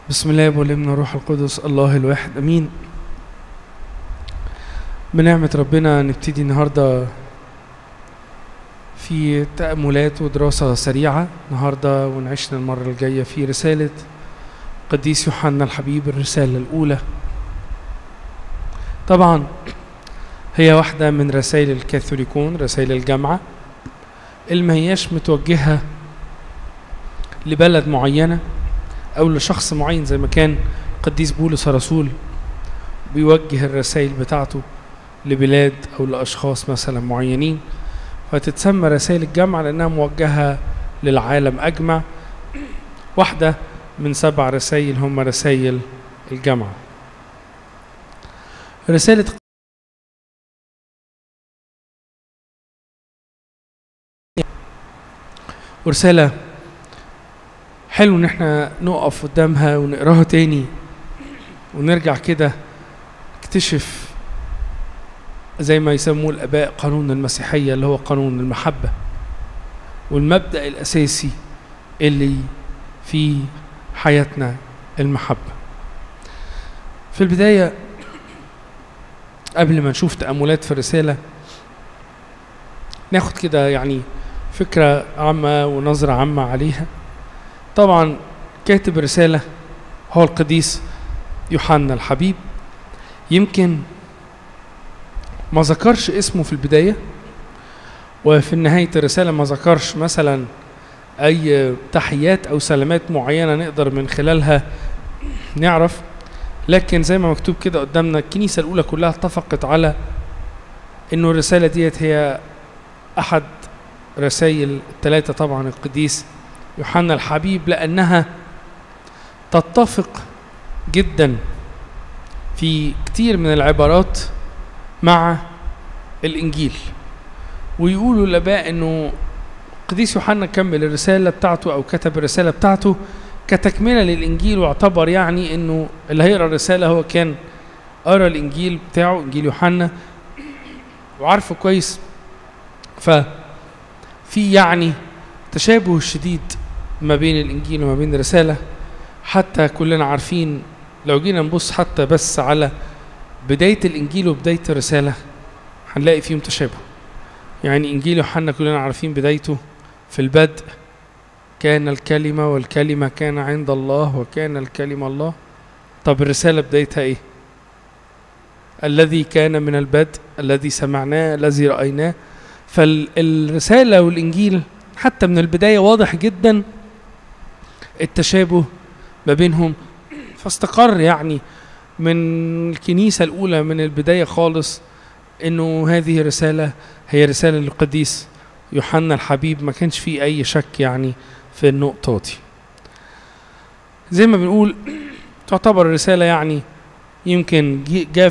بسم الله والابن والروح القدس الله الواحد امين بنعمة ربنا نبتدي النهاردة في تأملات ودراسة سريعة النهاردة ونعيشنا المرة الجاية في رسالة قديس يوحنا الحبيب الرسالة الأولى طبعا هي واحدة من رسائل الكاثوليكون رسائل الجامعة اللي ما هياش متوجهة لبلد معينة أو لشخص معين زي ما كان قديس بولس الرسول بيوجه الرسائل بتاعته لبلاد أو لأشخاص مثلا معينين فتتسمى رسائل الجامعة لأنها موجهة للعالم أجمع واحدة من سبع رسائل هم رسائل الجامعة رسالة ورسالة حلو ان احنا نقف قدامها ونقراها تاني ونرجع كده نكتشف زي ما يسموه الاباء قانون المسيحيه اللي هو قانون المحبه والمبدا الاساسي اللي في حياتنا المحبه في البدايه قبل ما نشوف تاملات في الرساله ناخد كده يعني فكره عامه ونظره عامه عليها طبعا كاتب الرسالة هو القديس يوحنا الحبيب يمكن ما ذكرش اسمه في البداية وفي نهاية الرسالة ما ذكرش مثلا أي تحيات أو سلامات معينة نقدر من خلالها نعرف لكن زي ما مكتوب كده قدامنا الكنيسة الأولى كلها اتفقت على إنه الرسالة ديت هي أحد رسائل الثلاثة طبعا القديس يوحنا الحبيب لأنها تتفق جدا في كتير من العبارات مع الإنجيل ويقولوا الآباء إنه قديس يوحنا كمل الرسالة بتاعته أو كتب الرسالة بتاعته كتكملة للإنجيل واعتبر يعني إنه اللي هيقرأ الرسالة هو كان قرأ الإنجيل بتاعه إنجيل يوحنا وعارفه كويس ففي يعني تشابه شديد ما بين الانجيل وما بين الرساله حتى كلنا عارفين لو جينا نبص حتى بس على بدايه الانجيل وبدايه الرساله هنلاقي فيهم تشابه يعني انجيل يوحنا كلنا عارفين بدايته في البدء كان الكلمه والكلمه كان عند الله وكان الكلمه الله طب الرساله بدايتها ايه الذي كان من البدء الذي سمعناه الذي رايناه فالرساله والانجيل حتى من البداية واضح جدا التشابه ما بينهم فاستقر يعني من الكنيسة الأولى من البداية خالص إنه هذه الرسالة هي رسالة للقديس يوحنا الحبيب ما كانش فيه أي شك يعني في النقطة دي زي ما بنقول تعتبر الرسالة يعني يمكن جاء